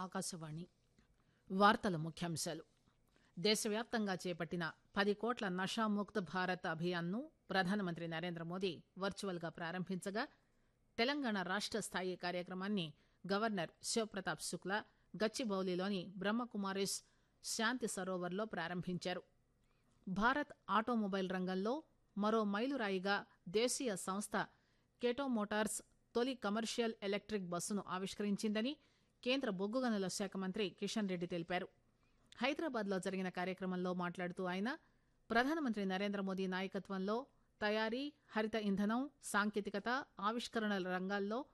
ఆకాశవాణి వార్తల ముఖ్యాంశాలు దేశవ్యాప్తంగా చేపట్టిన పది కోట్ల నషాముక్త్ భారత్ అభియాన్ను ప్రధానమంత్రి నరేంద్ర మోదీ వర్చువల్ గా ప్రారంభించగా తెలంగాణ రాష్ట స్థాయి కార్యక్రమాన్ని గవర్నర్ శివప్రతాప్ శుక్లా గచ్చిబౌలిలోని బ్రహ్మకుమారిస్ శాంతి సరోవర్లో ప్రారంభించారు భారత్ ఆటోమొబైల్ రంగంలో మరో మైలురాయిగా దేశీయ సంస్థ కేటో మోటార్స్ తొలి కమర్షియల్ ఎలక్టిక్ బస్సును ఆవిష్కరించిందని కేంద్ర బొగ్గు గనుల శాఖ మంత్రి కిషన్ రెడ్డి తెలిపారు హైదరాబాద్ లో జరిగిన కార్యక్రమంలో మాట్లాడుతూ ఆయన ప్రధానమంత్రి నరేంద్ర మోదీ నాయకత్వంలో తయారీ హరిత ఇంధనం సాంకేతికత ఆవిష్కరణల రంగాల్లో